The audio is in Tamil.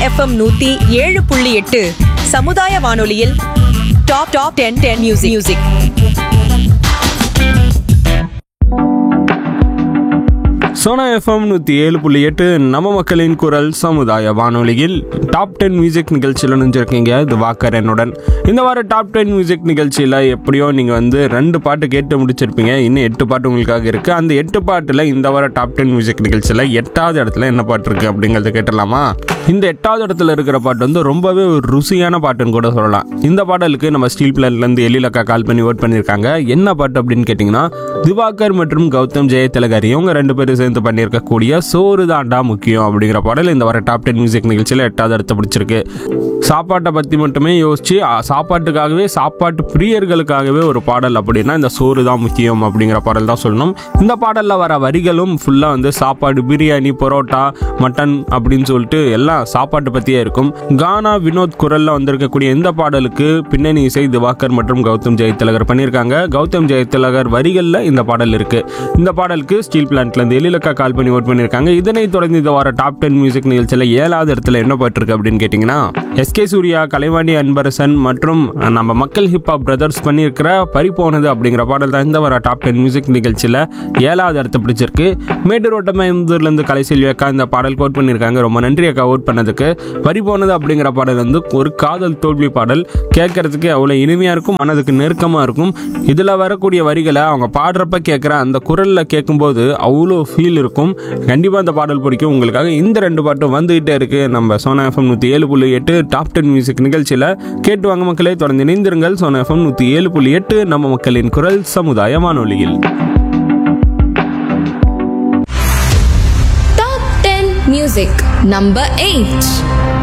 எஃப்எம் நூத்தி ஏழு புள்ளி எட்டு சமுதாய வானொலியில் top top ten ten music music Sona FM நூற்றி ஏழு புள்ளி எட்டு நம்ம மக்களின் குரல் சமுதாய வானொலியில் டாப் டென் மியூசிக் நிகழ்ச்சியில் நினைஞ்சிருக்கீங்க இது வாக்கர் என்னுடன் இந்த வார டாப் டென் மியூசிக் நிகழ்ச்சியில் எப்படியோ நீங்கள் வந்து ரெண்டு பாட்டு கேட்டு முடிச்சிருப்பீங்க இன்னும் எட்டு பாட்டு உங்களுக்காக இருக்குது அந்த எட்டு பாட்டில் இந்த வார டாப் டென் மியூசிக் நிகழ்ச்சியில் எட்டாவது இடத்துல என்ன பாட்டு இருக்குது அப்படிங்கிறத கேட்டலாமா இந்த எட்டாவது இடத்துல இருக்கிற பாட்டு வந்து ரொம்பவே ஒரு ருசியான பாட்டுன்னு கூட சொல்லலாம் இந்த பாடலுக்கு நம்ம ஸ்டீல் பிளர்லேருந்து எழிலக்கா கால் பண்ணி ஓட் பண்ணியிருக்காங்க என்ன பாட்டு அப்படின்னு கேட்டிங்கன்னா திவாகர் மற்றும் கௌதம் ஜெயதிலகர் இவங்க ரெண்டு பேரும் சேர்ந்து பண்ணியிருக்கக்கூடிய சோறு தாண்டா முக்கியம் அப்படிங்கிற பாடல் இந்த வர டாப் டென் மியூசிக் நிகழ்ச்சியில் எட்டாவது இடத்த பிடிச்சிருக்கு சாப்பாட்டை பற்றி மட்டுமே யோசிச்சு ஆ, சாப்பாட்டுக்காகவே சாப்பாட்டு பிரியர்களுக்காகவே ஒரு பாடல் அப்படின்னா இந்த சோறு தான் முக்கியம் அப்படிங்கிற பாடல் தான் சொல்லணும் இந்த பாடலில் வர வரிகளும் ஃபுல்லாக வந்து சாப்பாடு பிரியாணி பரோட்டா மட்டன் அப்படின்னு சொல்லிட்டு எல்லாம் சாப்பாட்டு பற்றியே இருக்கும் கானா வினோத் குரலில் வந்திருக்கக்கூடிய இந்த பாடலுக்கு பின்னணி இசை திவாகர் மற்றும் கௌதம் ஜெயதிலகர் பண்ணியிருக்காங்க கௌதம் ஜெயதிலகர் வரிகளில் இந்த பாடல் இருக்கு இந்த பாடலுக்கு ஸ்டீல் பிளான்ட்லேருந்து எழிலக்கா கால் பண்ணி ஓட் பண்ணியிருக்காங்க இதனைத் தொடர்ந்து இந்த வார டாப் டென் மியூசிக் நிகழ்ச்சியில் ஏழாவது இடத்துல என்ன பாட்டிருக்கு அப்படின்னு கேட்டிங்கன்னா எஸ்கே சூர்யா கலைவாணி அன்பரசன் மற்றும் நம்ம மக்கள் ஹிப்ஹாப் பிரதர்ஸ் பண்ணியிருக்கிற பறிபோனது அப்படிங்கிற பாடல் தான் இந்த வார டாப் டென் மியூசிக் நிகழ்ச்சியில் ஏழாவது இடத்த பிடிச்சிருக்கு மேட்டூர் ஓட்டமயம்பூர்லேருந்து கலைசெல்வி அக்கா இந்த பாடல் கோட் பண்ணியிருக்காங்க ரொம்ப நன்றி அக்கா ஓட் பண்ணதுக்கு பறிபோனது அப்படிங்கிற பாடல் வந்து ஒரு காதல் தோல்வி பாடல் கேட்கறதுக்கு அவ்வளோ இனிமையாக இருக்கும் மனதுக்கு நெருக்கமாக இருக்கும் இதில் வரக்கூடிய வரிகளை அவங்க பாடுறப்ப கேட்குற அந்த குரலில் கேட்கும்போது அவ்வளோ ஃபீல் இருக்கும் கண்டிப்பாக அந்த பாடல் பிடிக்கும் உங்களுக்காக இந்த ரெண்டு பாட்டும் வந்துகிட்டே இருக்கு நம்ம சோனா எஃப்எம் நூற்றி ஏழு புள்ளி எட்டு டாப் டென் மியூசிக் நிகழ்ச்சியில் கேட்டு வாங்க மக்களே தொடர்ந்து இணைந்திருங்கள் சோனா எஃப்எம் நூற்றி ஏழு புள்ளி எட்டு நம்ம மக்களின் குரல் சமுதாய வானொலியில் Top 10 Music Number 8